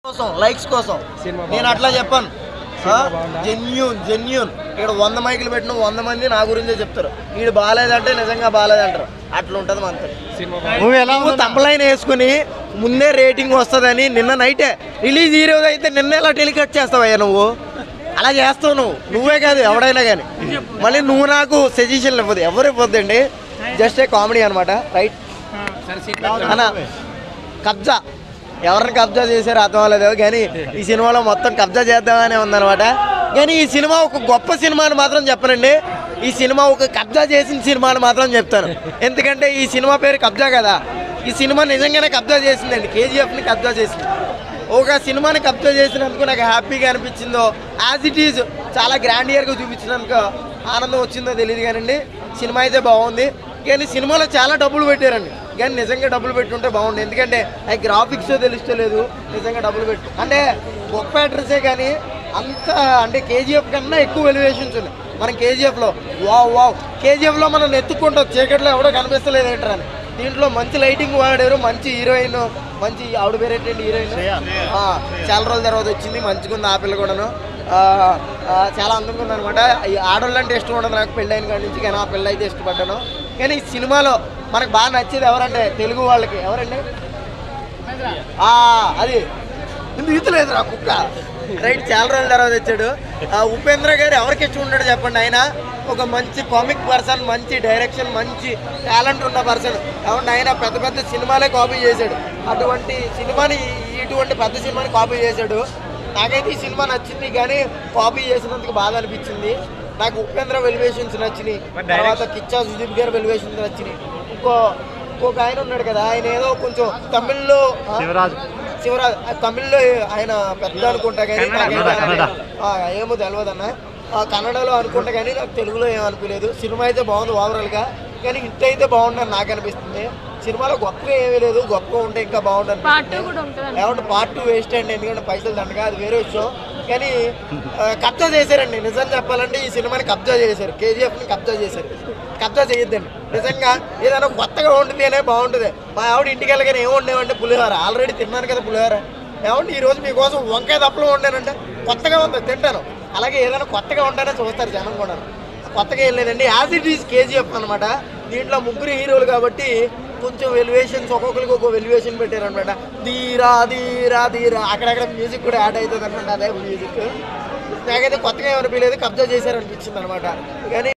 కోసం లైక్స్ కోసం సినిమా నేను బాగుందా? అట్లా చెప్పాను సినిమా బాగుందా? జెన్యూన్ జెన్యూన్ ఇక్కడ వంద మైకులు పెట్టిన వంద మంది నా గురించే చెప్తారు వీడు బాగాలేదంటే నిజంగా బాగాలేదంటారు అట్లా ఉంటుంది మనతో సినిమా నువ్వు ఎలా తప్పలైన వేసుకుని ముందే రేటింగ్ వస్తుందని నిన్న నైటే రిలీజ్ ఈ రోజు అయితే నిన్న ఎలా టెలికాస్ట్ చేస్తావయ్యా నువ్వు అలా చేస్తావు నువ్వు నువ్వే కాదు ఎవడైనా కానీ మళ్ళీ నువ్వు నాకు సజెషన్లు ఇవ్వదు ఎవరు ఇవ్వద్దండి జస్ట్ ఏ కామెడీ అనమాట రైట్ అన్న కబ్జా ఎవరిని కబ్జా చేశారో అర్థం అవ్వలేదు కానీ ఈ సినిమాలో మొత్తం కబ్జా చేద్దామనే ఉందన్నమాట కానీ ఈ సినిమా ఒక గొప్ప సినిమా అని మాత్రం చెప్పనండి ఈ సినిమా ఒక కబ్జా చేసిన సినిమా అని మాత్రం చెప్తాను ఎందుకంటే ఈ సినిమా పేరు కబ్జా కదా ఈ సినిమా నిజంగానే కబ్జా చేసిందండి కేజీఎఫ్ని కబ్జా చేసింది ఒక సినిమాని కబ్జా చేసినందుకు నాకు హ్యాపీగా అనిపించిందో యాజ్ ఇట్ ఈజ్ చాలా గ్రాండ్ ఇయర్గా చూపించినందుకు ఆనందం వచ్చిందో తెలియదు కానండి సినిమా అయితే బాగుంది కానీ సినిమాలో చాలా డబ్బులు పెట్టారండి కానీ నిజంగా డబ్బులు పెట్టుంటే బాగుంది ఎందుకంటే అవి గ్రాఫిక్స్ తెలుస్తలేదు నిజంగా డబ్బులు పెట్టు అంటే గొప్ప యాక్టర్సే కానీ అంత అంటే కేజీఎఫ్ కన్నా ఎక్కువ ఎలివేషన్స్ ఉన్నాయి మనం కేజీఎఫ్లో వావ్ వావ్ కేజీఎఫ్లో మనం ఎత్తుకుంటాం చీకట్లో ఎవడో కనిపిస్తలేదు ఏంటరా అని దీంట్లో మంచి లైటింగ్ వాడారు మంచి హీరోయిన్ మంచి ఆవిడ పేరేంటండి హీరోయిన్ ఆ, చాలా రోజుల తర్వాత వచ్చింది మంచిగా ఉంది ఆ పిల్ల కూడాను ఆ, ఆ, చాలా అందంగా ఉంది అనమాట ఆడవాళ్ళు అంటే ఇష్టం ఉండదు నాకు పెళ్ళైన కాడి నుంచి కానీ ఆ పిల్ల అయితే ఇష్టపడ్డాను కానీ ఈ సినిమాలో మనకు బాగా నచ్చేది ఎవరంటే తెలుగు వాళ్ళకి ఎవరండి ఆ, అది ఇందుకు ఈతలేదు రా కుక్క రైట్ చాలా రోజుల తర్వాత వచ్చాడు ఆ, ఉపేంద్ర గారు ఎవరికి ఇష్టం ఉంటాడు చెప్పండి ఆయన ఒక మంచి కామిక్ పర్సన్ మంచి డైరెక్షన్ మంచి టాలెంట్ ఉన్న పర్సన్ కాబట్టి ఆయన పెద్ద పెద్ద సినిమాలే కాపీ చేశాడు అటువంటి సినిమాని ఇటువంటి పెద్ద సినిమాని కాపీ చేశాడు నాకైతే ఈ సినిమా నచ్చింది కానీ కాపీ చేసినందుకు బాధ అనిపించింది నాకు ఉపేంద్ర వెలివేషన్స్ నచ్చినాయి తర్వాత కిచ్చా సుదీప్ గారి వెలివేషన్స్ నచ్చినాయి ఇంకో ఇంకొక ఆయన ఉన్నాడు కదా ఆయన ఏదో కొంచెం తమిళ్లో ఆ? శివరాజ్ ఆ తమిళ్లో ఆయన పెద్ద అనుకుంటా కానీ నాకైతే ఆ, ఏమో తెలియదు అన్న ఆ, కన్నడలో అనుకుంటా కానీ నాకు తెలుగులో ఏం అనిపించలేదు సినిమా అయితే బాగుంది ఓవరాల్గా కానీ హిట్ అయితే బాగుందని నాకు అనిపిస్తుంది సినిమాలో గొప్పగా ఏమీ లేదు గొప్పగా ఉంటే ఇంకా బాగుంటుంది పార్ట్ టూ కూడా ఉంటుంది ఏమంటే పార్ట్ టూ వేస్ట్ అండి ఎందుకంటే పైసలు దండగా అది వేరే విషయం కానీ ఆ, కబ్జా చేశారండి నిజం చెప్పాలంటే ఈ సినిమాని కబ్జా చేశారు కేజీఎఫ్ని కబ్జా చేశారు కబ్జా చేయొద్దండి నిజంగా ఏదైనా కొత్తగా వండితేనే బాగుంటుంది మా ఆవిడ ఇంటికి వెళ్ళగానే ఏం వండేవంటే పులిహోర ఆల్రెడీ తిన్నాను కదా పులిహోర ఏమంటే ఈ రోజు మీకోసం వంకాయ తప్పలు వండానంటే కొత్తగా ఉంది తింటాను అలాగే ఏదైనా కొత్తగా ఉంటానే చూస్తారు జనం కూడా కొత్తగా ఏం లేదండి యాజ్ ఇట్ ఈస్ కేజీఎఫ్ అనమాట దీంట్లో ముగ్గురు హీరోలు కాబట్టి కొంచెం వెలివేషన్స్ ఒక్కొక్కరికి ఒక్కొక్క వెలివేషన్ పెట్టారనమాట ధీరా ధీరా ధీరా అక్కడక్కడ మ్యూజిక్ కూడా యాడ్ అవుతుంది అనమాట అదే మ్యూజిక్ నాకైతే కొత్తగా ఏమనిపించలేదు కబ్జా చేశారనిపించింది అనమాట కానీ